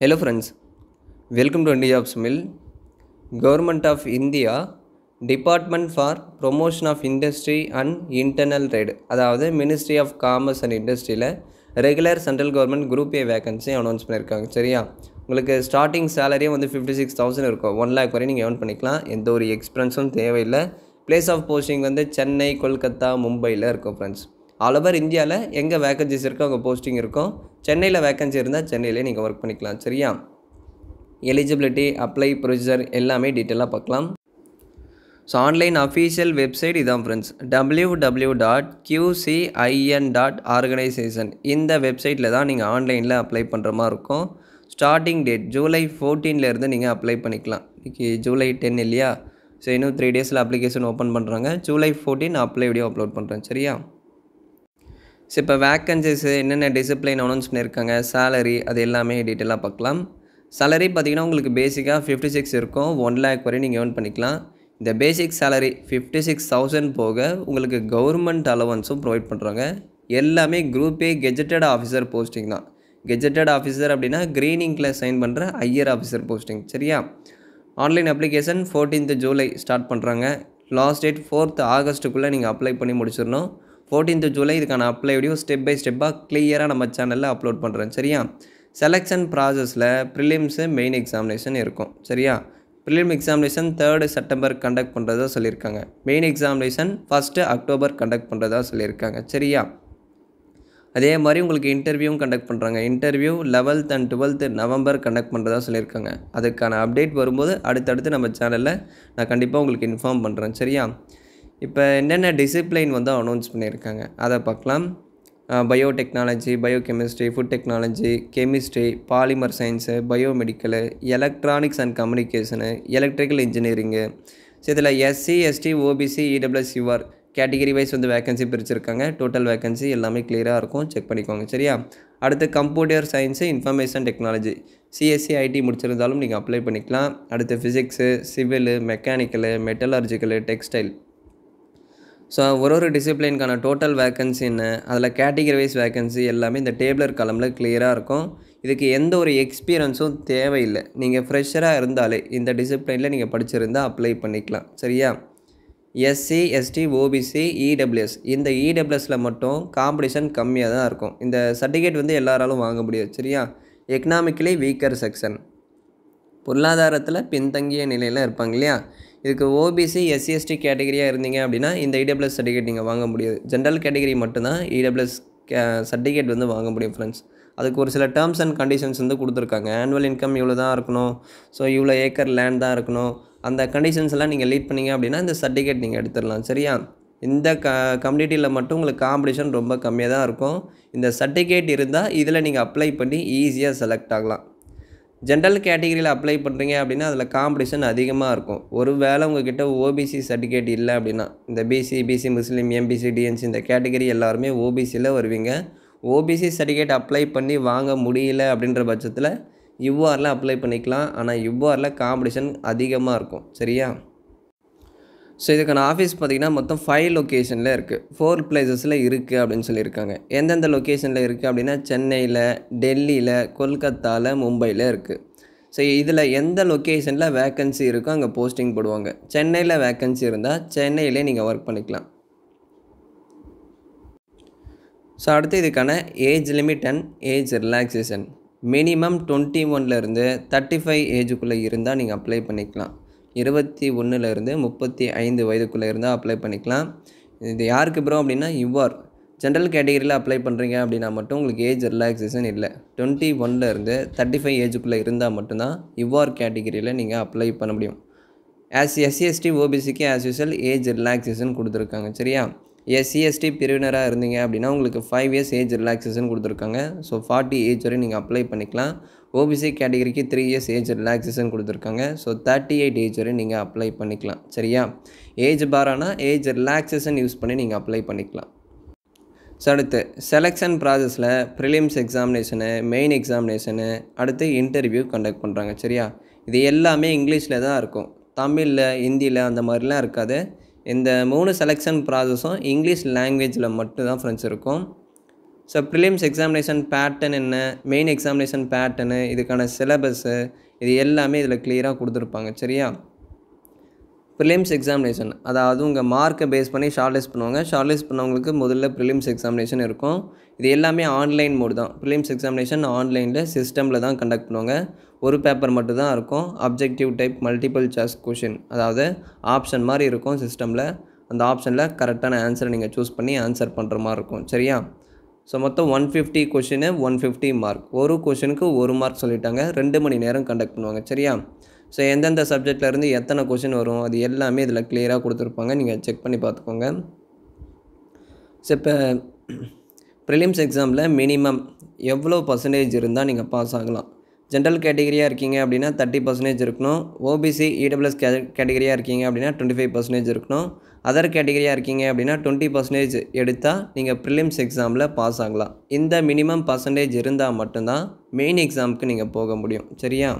Hello friends, welcome to India Jobs Mill. Government of India Department for Promotion of Industry and Internal Trade அதாவது ministry of commerce and இண்டஸ்ட்ரியில் regular central government group A vacancy announce பண்ணியிருக்காங்க சரியா உங்களுக்கு starting சேலரியே வந்து fifty six thousand இருக்கும் one lakh வரை நீங்கள் ஏர்ன் பண்ணிக்கலாம் எந்த ஒரு எக்ஸ்பென்ஸும் தேவையில்லை பிளேஸ் ஆஃப் போஸ்டிங் வந்து சென்னை கொல்கத்தா மும்பையில் இருக்கும் ஃப்ரெண்ட்ஸ் ஆல் ஓவர் இந்தியாவில் எங்கே வேகன்சிஸ் இருக்கோ அங்கே போஸ்டிங் இருக்கும் சென்னையில் வேகன்சி இருந்தால் சென்னையிலே நீங்கள் ஒர்க் பண்ணிக்கலாம் சரியா எலிஜிபிலிட்டி அப்ளை ப்ரொசீஜர் எல்லாமே டீட்டெயிலாக பார்க்கலாம் ஸோ ஆன்லைன் அஃபீஷியல் வெப்சைட் இதான் friends W W dot QCIN dot organisation இந்த வெப்சைட்டில் தான் நீங்கள் ஆன்லைனில் அப்ளை பண்ணுற மாதிரி இருக்கும் ஸ்டார்டிங் டேட் ஜூலை ஃபோர்டீன்லேருந்து நீங்கள் அப்ளை பண்ணிக்கலாம் இன்றைக்கி ஜூலை டென் இல்லையா ஸோ இன்னும் த்ரீ டேஸில் அப்ளிகேஷன் ஓப்பன் பண்ணுறாங்க July fourteen apply video upload பண்ணுறேன் சரியா ஸோ இப்போ வேக்கன்சிஸு என்னென்ன டிசிப்ளின் அனௌன்ஸ் பண்ணியிருக்காங்க சேலரி அது எல்லாமே டீட்டெயிலாக பார்க்கலாம் சேலரி பார்த்தீங்கன்னா உங்களுக்கு பேசிக்காக ஃபிஃப்டி சிக்ஸ் இருக்கும் ஒன் லேக் வரை நீங்கள் ஏர்ன் பண்ணிக்கலாம் இந்த basic salary fifty six thousand போக உங்களுக்கு கவர்மெண்ட் அலவன்ஸும் ப்ரொவைட் பண்ணுறாங்க எல்லாமே group A gazetted officer posting தான் கெஜெட்டட் ஆஃபீஸர் அப்படின்னா க்ரீனிங்கில் சைன் பண்ணுற ஐயர் ஆஃபீஸர் போஸ்டிங் சரியா online application fourteenth July start பண்ணுறாங்க லாஸ்ட் டேட் ஃபோர்த் ஆகஸ்ட்டுக்குள்ளே நீங்கள் அப்ளை பண்ணி முடிச்சிடணும் ஃபோர்டீன்த் ஜூலை இதுக்கான அப்ளை வீடியோ ஸ்டெப் பை ஸ்டெப்பாக கிளியராக நம்ம சேனலில் அப்லோட் பண்ணுறேன் சரியா செலெக்ஷன் ப்ராசஸில் ப்ரிலிம்ஸு மெயின் எக்ஸாமினேஷன் இருக்கும் சரியா prelim examination third September conduct பண்ணுறதா சொல்லியிருக்காங்க main examination first October conduct பண்ணுறதா சொல்லியிருக்காங்க சரியா அதே மாதிரி உங்களுக்கு இன்டர்வியூவும் கண்டக்ட் பண்ணுறாங்க interview eleventh and twelfth November conduct பண்ணுறதா சொல்லியிருக்காங்க அதுக்கான அப்டேட் வரும்போது அடுத்தடுத்து நம்ம சேனலில் நான் கண்டிப்பாக உங்களுக்கு இன்ஃபார்ம் பண்ணுறேன் சரியா இப்போ என்னென்ன டிசிப்ளைன் வந்து அனௌன்ஸ் பண்ணியிருக்காங்க அதை பார்க்கலாம் biotechnology biochemistry food technology chemistry polymer science biomedical electronics and communication electrical engineering so இதில் SC ST OBC EWS UR category wise வந்து வேகன்சி பிரிச்சிருக்காங்க டோட்டல் வேகன்சி எல்லாமே கிளியராக இருக்கும் செக் பண்ணிக்கோங்க சரியா அடுத்து computer science information technology CSC IT முடிச்சிருந்தாலும் நீங்கள் அப்ளை பண்ணிக்கலாம் அடுத்து physics civil mechanical metallurgical textile so ஒரு ஒரு டிசிப்ளினுக்கான டோட்டல் வேக்கன்சி என்ன அதில் கேட்டகரி வைஸ் வேக்கன்சி எல்லாமே இந்த டேபிளர் காலமில் கிளியராக இருக்கும் இதுக்கு எந்த ஒரு எக்ஸ்பீரியன்ஸும் தேவையில்லை நீங்கள் ஃப்ரெஷராக இருந்தாலே இந்த டிசிப்ளினில் நீங்கள் படிச்சிருந்தால் அப்ளை பண்ணிக்கலாம் சரியா எஸ்சி எஸ்டி ஓபிசி இடபிள்யூஎஸ் இந்த இடபிள்யூஎஸில் மட்டும் காம்படிஷன் கம்மியாக தான் இருக்கும் இந்த சர்டிஃபிகேட் வந்து எல்லாராலும் வாங்க முடியாது சரியா எக்கனாமிக்கலி வீக்கர் செக்ஷன் பொருளாதாரத்தில் பின்தங்கிய நிலையில் இருப்பாங்க இல்லையா இதுக்கு ஓபிசி எஸ்சி எஸ்டி கேட்டகரியாக இருந்தீங்க அப்படின்னா இந்த இடபிள்யூஎஸ் சர்டிஃபிகேட் நீங்கள் வாங்க முடியாது ஜென்ரல் கேட்டகரி மட்டும்தான் இடபிள்யூஎஸ் சர்டிஃபிகேட் வந்து வாங்க முடியும் ஃப்ரெண்ட்ஸ் அதுக்கு ஒரு சில டேர்ம்ஸ் அண்ட் கண்டிஷன்ஸ் வந்து கொடுத்துருக்காங்க ஆனுவல் இன்கம் இவ்வளோ தான் இருக்கணும் ஸோ இவ்வளோ ஏக்கர் லேண்ட் தான் இருக்கணும் அந்த கண்டிஷன்ஸ் எல்லாம் நீங்கள் லீட் பண்ணீங்க அப்படின்னா இந்த சர்டிஃபிகேட் நீங்கள் எடுத்துடலாம் சரியா இந்த க கம்யூனிட்டியில் மட்டும் உங்களுக்கு காம்படிஷன் ரொம்ப கம்மியாக தான் இருக்கும் இந்த சர்டிஃபிகேட் இருந்தால் இதில் நீங்கள் அப்ளை பண்ணி ஈஸியாக செலக்ட் ஆகலாம் ஜென்ரல் கேட்டகிரியில் அப்ளை பண்ணுறீங்க அப்படின்னா அதில் காம்படிஷன் அதிகமாக இருக்கும் ஒரு வேளை உங்ககிட்ட ஓபிசி சர்டிஃபிகேட் இல்லை அப்படின்னா இந்த BC BC Muslim MBC DNC இந்த கேட்டகரி எல்லாருமே ஓபிசியில் வருவீங்க ஓபிசி சர்டிஃபிகேட் அப்ளை பண்ணி வாங்க முடியல அப்படின்ற பட்சத்தில் யுஆரில் அப்ளை பண்ணிக்கலாம் ஆனால் யுஆரில் காம்படிஷன் அதிகமாக இருக்கும் சரியா ஸோ இதுக்கான ஆஃபீஸ் பார்த்திங்கன்னா மொத்தம் ஃபைவ் லொக்கேஷனில் இருக்குது ஃபோர் பிளேசஸில் இருக்குது அப்படின்னு சொல்லியிருக்காங்க எந்தெந்த லொக்கேஷனில் இருக்குது அப்படின்னா சென்னையில் டெல்லியில் கொல்கத்தாவில் மும்பையில் இருக்குது ஸோ இதில் எந்த லொக்கேஷனில் வேக்கன்சி இருக்கோ அங்கே போஸ்டிங் போடுவாங்க சென்னையில் வேக்கன்சி இருந்தால் சென்னையிலே நீங்கள் ஒர்க் பண்ணிக்கலாம் ஸோ அடுத்து இதுக்கான age limit and age relaxation minimum twenty ஒன்லேருந்து தேர்ட்டி ஃபைவ் ஏஜுக்குள்ளே இருந்தால் நீங்கள் அப்ளை பண்ணிக்கலாம் இருபத்தி ஒன்றுலேருந்து முப்பத்தி ஐந்து வயதுக்குள்ளே இருந்தால் அப்ளை பண்ணிக்கலாம் இது யாருக்கு ப்ரோ அப்படின்னா யுவர் ஜென்ரல் கேட்டகரியில் அப்ளை பண்ணுறீங்க அப்படின்னா மட்டும் உங்களுக்கு ஏஜ் ரிலாக்ஸேஷன் இல்லை டுவெண்ட்டி ஒன்லேருந்து தேர்ட்டி ஃபைவ் ஏஜுக்குள்ளே இருந்தால் மட்டும்தான் யுவர் கேட்டகரியில் நீங்கள் அப்ளை பண்ண முடியும் ஆஸ் எஸ்சி எஸ்டி ஓபிசிக்கு ஆஸ் யூஸ்வல் ஏஜ் ரிலாக்ஸேஷன் கொடுத்துருக்காங்க சரியா எஸ்சி எஸ்டி பிரிவினராக இருந்தீங்க அப்படின்னா உங்களுக்கு ஃபைவ் இயர்ஸ் ஏஜ் ரிலாக்ஸேஷன் கொடுத்துருக்காங்க ஸோ ஃபார்ட்டி ஏஜ் வரை நீங்கள் அப்ளை பண்ணிக்கலாம் ஓபிசி கேட்டகரிக்கு த்ரீ இயர்ஸ் ஏஜ் ரிலாக்ஸேஷன் கொடுத்துருக்காங்க ஸோ தேர்ட்டி எயிட் ஏஜ் வரை நீங்கள் அப்ளை பண்ணிக்கலாம் சரியா ஏஜ் பாரானா ஏஜ் ரிலாக்ஸேஷன் யூஸ் பண்ணி நீங்கள் அப்ளை பண்ணிக்கலாம் ஸோ அடுத்து செலெக்ஷன் ப்ராசஸில் ப்ரிலிம்ஸ் எக்ஸாமினேஷனு மெயின் எக்ஸாமினேஷனு அடுத்து இன்டர்வியூ கண்டக்ட் பண்ணுறாங்க சரியா இது எல்லாமே இங்கிலீஷில் தான் இருக்கும் தமிழில் ஹிந்தியில் அந்த மாதிரிலாம் இருக்காது இந்த மூணு செலெக்ஷன் ப்ராசஸும் இங்கிலீஷ் லாங்குவேஜில் மட்டும்தான் ஃப்ரெண்ட்ஸ் இருக்கும் ஸோ ப்ரிலிம்ஸ் எக்ஸாமினேஷன் பேட்டர்ன் என்ன மெயின் எக்ஸாமினேஷன் பேட்டர்னு இதுக்கான சிலபஸ்ஸு இது எல்லாமே இதில் கிளியராக கொடுத்துருப்பாங்க சரியா ப்ரிலிம்ஸ் எக்ஸாமினேஷன் அதாவது உங்கள் மார்க்கை பேஸ் பண்ணி ஷார்ட்லிஸ்ட் பண்ணுவாங்க ஷார்ட்லிஸ்ட் பண்ணவங்களுக்கு முதல்ல ப்ரிலிம்ஸ் எக்ஸாமினேஷன் இருக்கும் இது எல்லாமே ஆன்லைன் மோடு தான் ப்ரிலிம்ஸ் எக்ஸாமினேஷன் ஆன்லைனில் சிஸ்டமில் தான் கண்டக்ட் பண்ணுவாங்க ஒரு பேப்பர் மட்டும் தான் இருக்கும் objective type multiple choice question அதாவது ஆப்ஷன் மாதிரி இருக்கும் சிஸ்டமில் அந்த ஆப்ஷனில் கரெக்டான ஆன்சரை நீங்கள் சூஸ் பண்ணி ஆன்சர் பண்ணுற மாதிரி இருக்கும் சரியா ஸோ மொத்தம் one fifty question one fifty mark ஒரு கொஷினுக்கு ஒரு மார்க் சொல்லிட்டாங்க ரெண்டு மணி நேரம் கண்டக்ட் பண்ணுவாங்க சரியா ஸோ எந்தெந்த சப்ஜெக்ட்லேருந்து எத்தனை கொஷின் வரும் அது எல்லாமே இதில் கிளியராக கொடுத்துருப்பாங்க நீங்கள் செக் பண்ணி பார்த்துக்கோங்க ஸோ இப்போ ப்ரிலிம்ஸ் எக்ஸாமில் மினிமம் எவ்வளோ பர்சன்டேஜ் இருந்தால் நீங்கள் பாஸ் ஆகலாம் ஜென்ரல் கேட்டகரியாக இருக்கீங்க அப்படின்னா தேர்ட்டி பர்சன்டேஜ் இருக்கணும் ஓபிசி இடபிள்எஸ் கே கேட்டகரியாக இருக்கீங்க அப்படின்னா டுவெண்ட்டி ஃபைவ் பர்சன்டேஜ் இருக்கணும் அதர் கேட்டகரியாக இருக்கீங்க அப்படின்னா டுவெண்ட்டி பர்சன்டேஜ் எடுத்தால் நீங்கள் ப்ரிலிம்ஸ் எக்ஸாமில் பாஸ் ஆகலாம் இந்த மினிமம் பர்சன்டேஜ் இருந்தால் மட்டும்தான் மெயின் எக்ஸாமுக்கு நீங்கள் போக முடியும் சரியா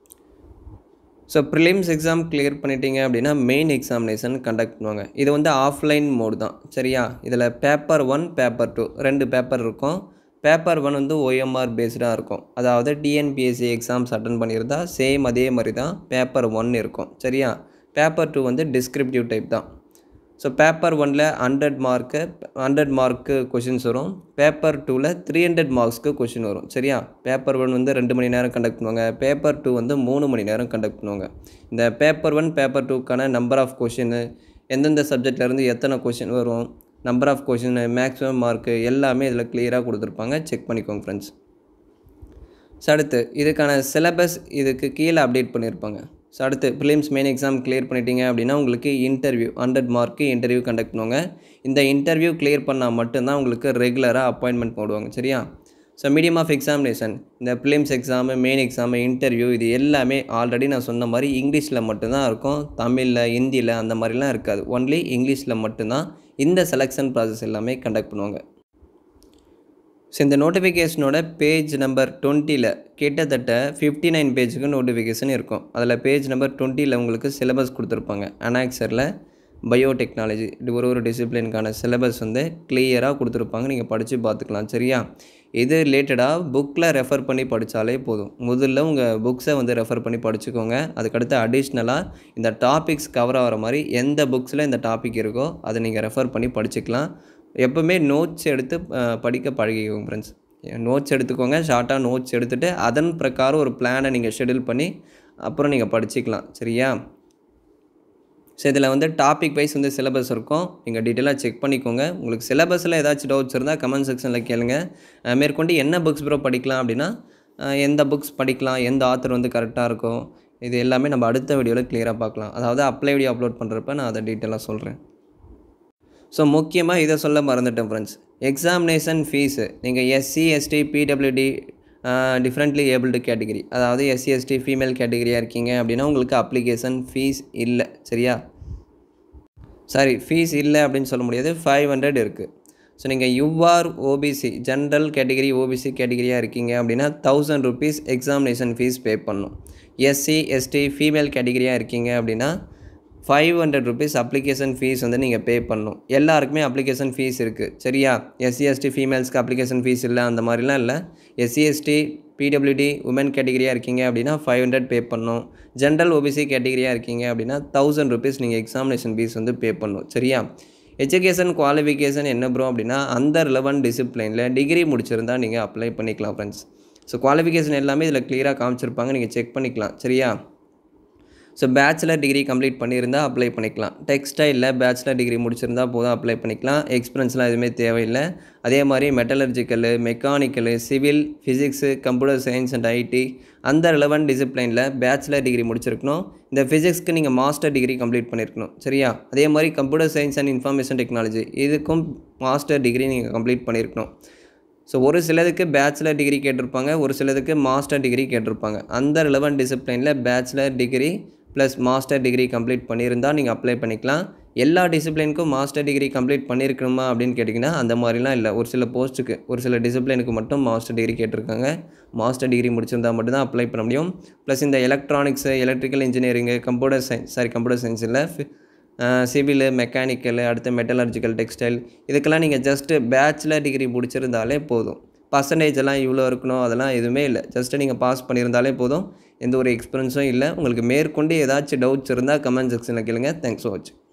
ஸோ ப்ரிலிம்ஸ் எக்ஸாம் கிளியர் பண்ணிட்டீங்க அப்படின்னா மெயின் எக்ஸாமினேஷன் கண்டக்ட் பண்ணுவாங்க இது வந்து ஆஃப்லைன் மோடு தான் சரியா இதில் பேப்பர் ஒன் பேப்பர் டூ ரெண்டு பேப்பர் இருக்கும் பேப்பர் ஒன் வந்து ஓஎம்ஆர் பேஸ்டாக இருக்கும் அதாவது டிஎன்பிஎஸ்சி எக்ஸாம்ஸ் அட்டன் பண்ணியிருந்தா சேம் அதே மாதிரி தான் பேப்பர் ஒன் இருக்கும் சரியா பேப்பர் டூ வந்து டிஸ்கிரிப்டிவ் டைப் தான் ஸோ பேப்பர் ஒனில் hundred mark hundred mark questions வரும் பேப்பர் டூவில் த்ரீ ஹண்ட்ரட் மார்க்ஸ்க்கு கொஷின் வரும் சரியா பேப்பர் ஒன் வந்து ரெண்டு மணி நேரம் கண்டக்ட் பண்ணுவாங்க பேப்பர் டூ வந்து மூணு மணி நேரம் கண்டக்ட் பண்ணுவாங்க இந்த பேப்பர் ஒன் பேப்பர் டூக்கான நம்பர் ஆஃப் கொஷின் எந்தெந்த சப்ஜெக்ட்லேருந்து எத்தனை கொஷின் வரும் number of question maximum mark எல்லாமே இதில் கிளியராக கொடுத்துருப்பாங்க செக் பண்ணிக்கோங்க ஃப்ரெண்ட்ஸ் ஸோ அடுத்து இதுக்கான சிலபஸ் இதுக்கு கீழே அப்டேட் பண்ணியிருப்பாங்க ஸோ அடுத்து ப்ரிலிம்ஸ் மெயின் எக்ஸாம் கிளியர் பண்ணிட்டீங்க அப்படின்னா உங்களுக்கு interview hundred mark interview conduct பண்ணுவாங்க இந்த இன்டர்வியூ கிளியர் பண்ணால் மட்டும்தான் உங்களுக்கு ரெகுலராக அப்பாயின்மெண்ட் போடுவாங்க சரியா ஸோ மீடியம் ஆஃப் எக்ஸாமினேஷன் இந்த prelims exam main exam interview இது எல்லாமே ஆல்ரெடி நான் சொன்ன மாதிரி இங்கிலீஷில் மட்டும்தான் இருக்கும் தமிழில் ஹிந்தியில் அந்த மாதிரிலாம் இருக்காது ஒன்லி இங்கிலீஷில் மட்டும்தான் இந்த செலெக்ஷன் ப்ராசஸ் எல்லாமே கண்டக்ட் பண்ணுவாங்க ஸோ இந்த நோட்டிஃபிகேஷனோட பேஜ் நம்பர் டுவெண்ட்டியில் கிட்டத்தட்ட ஃபிஃப்டி நைன் பேஜுக்கு நோட்டிஃபிகேஷன் இருக்கும் அதில் பேஜ் நம்பர் டுவெண்ட்டியில் உங்களுக்கு சிலபஸ் கொடுத்துருப்பாங்க அனாக்சரில் பயோடெக்னாலஜி இது ஒரு ஒரு டிசிப்ளினுக்கான சிலபஸ் வந்து கிளியராக கொடுத்துருப்பாங்க நீங்கள் படித்து பார்த்துக்கலாம் சரியா இது ரிலேட்டடாக புக்கில் ரெஃபர் பண்ணி படித்தாலே போதும் முதல்ல உங்கள் புக்ஸை வந்து ரெஃபர் பண்ணி படிச்சுக்கோங்க அதுக்கடுத்து அடிஷ்னலாக இந்த டாபிக்ஸ் கவர் ஆகிற மாதிரி எந்த புக்ஸில் இந்த டாபிக் இருக்கோ அதை நீங்கள் ரெஃபர் பண்ணி படிச்சுக்கலாம் எப்போவுமே நோட்ஸ் எடுத்து அஹ், படிக்க பழகிக்கோங்க ஃப்ரெண்ட்ஸ் நோட்ஸ் எடுத்துக்கோங்க ஷார்ட்டாக நோட்ஸ் எடுத்துகிட்டு அதன் பிரகாரம் ஒரு பிளானை நீங்கள் ஷெடியூல் பண்ணி அப்புறம் நீங்கள் படிச்சுக்கலாம் சரியா ஸோ இதில் வந்து டாபிக் வைஸ் வந்து சிலபஸ் இருக்கும் நீங்கள் டீட்டெயிலாக செக் பண்ணிக்கோங்க உங்களுக்கு சிலபஸில் ஏதாச்சும் டவுட்ஸ் இருந்தால் கமெண்ட் செக்ஷனில் கேளுங்க அஹ் மேற்கொண்டு என்ன புக்ஸ் ப்ரோ படிக்கலாம் அப்படின்னா அஹ் எந்த புக்ஸ் படிக்கலாம் எந்த ஆத்தர் வந்து கரெக்டாக இருக்கும் இது எல்லாமே நம்ம அடுத்த வீடியோவில் கிளியராக பார்க்கலாம் அதாவது அப்ளை வீடியோ அப்லோட் பண்ணுறப்ப நான் அதை டீட்டெயிலாக சொல்கிறேன் ஸோ முக்கியமாக இதை சொல்ல மறந்துட்டேன் ஃப்ரெண்ட்ஸ் எக்ஸாமினேஷன் ஃபீஸு நீங்கள் SC ST PWD differently abled category அதாவது எஸ்சி எஸ்டி ஃபீமேல் கேட்டகரியாக இருக்கீங்க அப்படின்னா உங்களுக்கு அப்ளிகேஷன் ஃபீஸ் இல்லை சரியா சாரி ஃபீஸ் இல்லை அப்படின்னு சொல்ல முடியாது ஃபைவ் ஹண்ட்ரட் இருக்குது ஸோ நீங்கள் UR OBC general category OBC கேட்டகரியாக இருக்கீங்க அப்படின்னா thousand rupees examination fees pay பண்ணணும் எஸ்சி எஸ்டி ஃபீமேல் கேட்டகரியாக இருக்கீங்க அப்படின்னா five hundred rupees application fees வந்து நீங்கள் பே பண்ணணும் எல்லாருக்குமே அப்ளிகேஷன் ஃபீஸ் இருக்குது சரியா எஸ்சி எஸ்டி ஃபீமேல்ஸ்க்கு அப்ளிகேஷன் ஃபீஸ் இல்லை அந்த மாதிரிலாம் இல்லை எஸ்சி எஸ்டி பிடபிள்யூடி உமன் கேட்டகரியாக இருக்கீங்க அப்படின்னா ஃபைவ் ஹண்ட்ரட் பே பண்ணணும் ஜென்ரல் ஓபிசி கேட்டகரியாக இருக்கீங்க அப்படின்னா தௌசண்ட் ருபீஸ் நீங்கள் எக்ஸாமினேஷன் ஃபீஸ் வந்து பே பண்ணணும் சரியா எஜுகேஷன் குவாலிஃபிகேஷன் என்ன ப்ரோ அப்படின்னா அந்த ரிலவெண்ட் டிசிப்ளினில் டிகிரி முடிச்சிருந்தா நீங்கள் அப்ளை பண்ணிக்கலாம் ஃப்ரெண்ட்ஸ் ஸோ குவாலிஃபிகேஷன் எல்லாமே இதில் கிளியராக காமிச்சிருப்பாங்க நீங்கள் செக் பண்ணிக்கலாம் சரியா ஸோ பேச்சுலர் டிகிரி கம்ப்ளீட் பண்ணியிருந்தா அப்ளை பண்ணிக்கலாம் டெக்ஸ்டைலில் பேச்சுலர் டிகிரி முடிச்சிருந்தா போதும் அப்ளை பண்ணிக்கலாம் எக்ஸ்பீரியன்ஸ்லாம் எதுவுமே தேவையில்லை அதே மாதிரி metallurgical mechanical civil physics computer science and IT அந்த ரிலவெண்ட் டிசிப்ளைனில் பேச்சுலர் டிகிரி முடிச்சிருக்கணும் இந்த ஃபிசிக்ஸ்க்கு நீங்கள் மாஸ்டர் டிகிரி கம்ப்ளீட் பண்ணியிருக்கணும் சரியா அதே மாதிரி computer science and information technology இதுக்கும் மாஸ்டர் டிகிரி நீங்கள் கம்ப்ளீட் பண்ணியிருக்கணும் ஸோ ஒரு சிலதுக்கு பேச்சுலர் டிகிரி கேட்டிருப்பாங்க ஒரு சிலதுக்கு மாஸ்டர் டிகிரி கேட்டிருப்பாங்க அந்த ரிலவெண்ட் டிசிப்ளைனில் bachelor degree plus master degree complete பண்ணியிருந்தால் நீங்கள் அப்ளை பண்ணிக்கலாம் எல்லா டிசிப்ளினுக்கும் மாஸ்டர் டிகிரி கம்ப்ளீட் பண்ணியிருக்கணுமா அப்படின்னு கேட்டிங்கன்னா அந்த மாதிரிலாம் இல்லை ஒரு சில போஸ்ட்டுக்கு ஒரு சில டிசிப்ளினுக்கு மட்டும் மாஸ்டர் டிகிரி கேட்டிருக்காங்க மாஸ்டர் டிகிரி முடிச்சிருந்தா மட்டும்தான் அப்ளை பண்ண முடியும் ப்ளஸ் இந்த electronics electrical engineering computer science sorry computer science இல்லை சிவில் மெக்கானிக்கல் அடுத்து மெட்டலர்ஜிக்கல் டெக்ஸ்டைல் இதுக்கெல்லாம் நீங்கள் ஜஸ்ட்டு பேச்சுலர் டிகிரி முடிச்சிருந்தாலே போதும் பர்சன்டேஜ் எல்லாம் இவ்வளோ இருக்கணும் அதெல்லாம் எதுவுமே இல்லை ஜஸ்ட்டு நீங்கள் பாஸ் பண்ணியிருந்தாலே போதும் எந்த ஒரு எக்ஸ்பீரியன்ஸும் இல்லை உங்களுக்கு மேற்கொண்டு ஏதாச்சும் டவுட்ஸ் இருந்தால் கமெண்ட் செக்ஷனில் கேளுங்க தேங்க்ஸ் ஃபார் வாட்சிங்